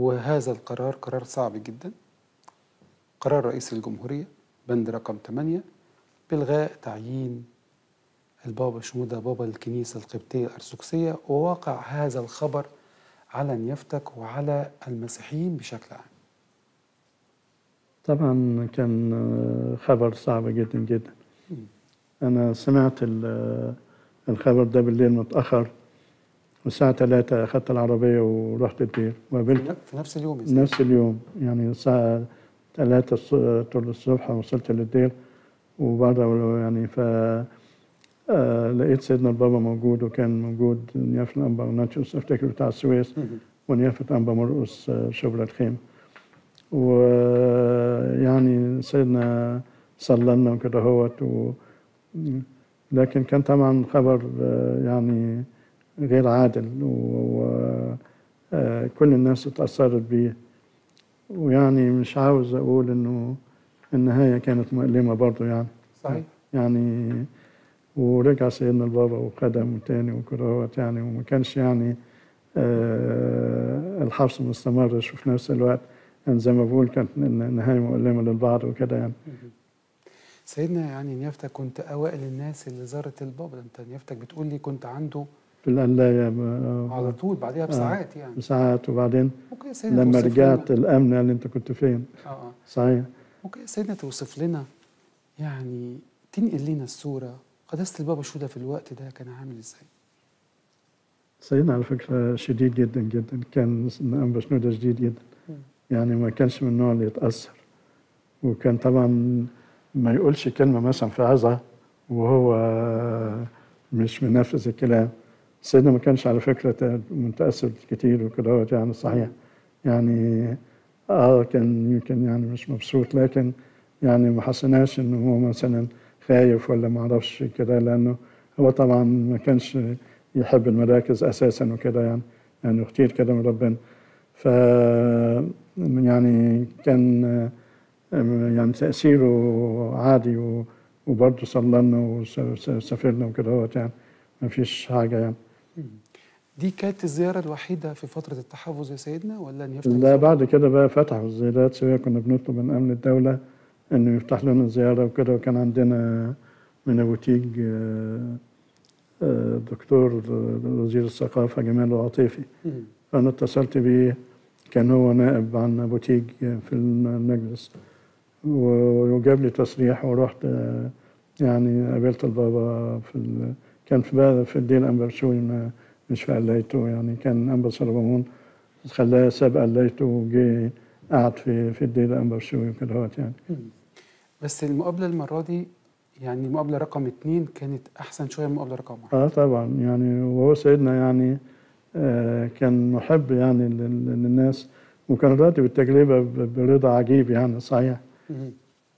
وهذا القرار قرار صعب جدا قرار رئيس الجمهورية بند رقم 8 بإلغاء تعيين البابا شنودة بابا الكنيسة القبطية الأرثوذكسية ووقع هذا الخبر على نيافتك وعلى المسيحيين بشكل عام طبعا كان آه، خبر صعب جدا جدا أنا سمعت ال- الخبر ده بالليل متأخر والساعة 3 أخدت العربية ورحت الدير وقابلت في نفس اليوم يا سيدي. نفس اليوم يعني الساعة 3 طول الصبح وصلت للدير وبره يعني ف آه، لقيت سيدنا البابا موجود وكان موجود نيافة الأنبا وناتشوس أفتكر بتاع السويس مهم. ونيافة أنبا مرقص آه، شبرا الخيمة ويعني سيدنا صلى لنا وكده هوت و... لكن كان طبعا خبر آه، يعني غير عادل وكل الناس اتأثرت بيه ويعني مش عاوز أقول إنه النهاية كانت مؤلمة برضه يعني صحيح يعني ورجع سيدنا البابا وقدم تاني وكده هوت يعني وما كانش يعني آه الحبس مستمر في نفس الوقت يعني زي ما بقول كانت نهاية مؤلمة للبعض وكده يعني سيدنا يعني نيافتك كنت أوائل الناس اللي زارت البابا ده أنت نيافتك بتقول لي كنت عنده في القلاية ب- على طول بعديها بساعات يعني بساعات وبعدين ممكن يا سيدنا لما توصف رجعت لنا الأمن قال لي أنت كنت فين؟ اه اه صحيح ممكن يا سيدنا توصف لنا يعني تنقل لنا الصورة قداسة البابا شودة في الوقت ده كان عامل ازاي؟ سيدنا على فكرة شديد جدا جدا كان أنبا شنودة شديد جدا مم. يعني ما كانش من النوع اللي يتأثر وكان طبعا ما يقولش كلمة مثلا في عظة وهو مش منفذ الكلام سيدنا ما كانش على فكرة متأثر كتير وكده هو يعني صحيح يعني اه كان يمكن يعني مش مبسوط لكن يعني ما حسناش انه هو مثلا خايف ولا ما اعرفش كده لانه هو طبعا ما كانش يحب المراكز اساسا وكده يعني يعني اختير كده من ربنا ف يعني كان يعني تأثيره عادي و- وبرضه صلى لنا وسافرنا وكده هوت يعني ما فيش حاجة يعني دي كانت الزيارة الوحيدة في فترة التحفظ يا سيدنا ولا نيافتك لا زارت؟ بعد كده بقى فتحوا الزيارات سواء كنا بنطلب من أمن الدولة إنه يفتح لنا زيارة وكده وكان عندنا من أبو تيج آه، آه، دكتور آه، وزير الثقافة جمال العاطفي مم. فأنا اتصلت بيه كان هو نائب عن أبو تيج في المجلس و- وجاب لي تصريح ورحت آه، يعني قابلت البابا في ال... كان في بقى في الدين أمبرسوي ما مش في قلايته يعني كان أنبا سلمون خلاه ساب قلايته وجي قعد في في الدين أمبرسوي وكده هوت يعني مم. بس المقابلة المرة دي يعني المقابلة رقم اتنين كانت أحسن شوية من المقابلة رقم واحد اه طبعا يعني وهو سيدنا يعني آه كان محب يعني لل- للناس وكان راضي بالتجربة ب- برضا عجيب يعني صحيح مم.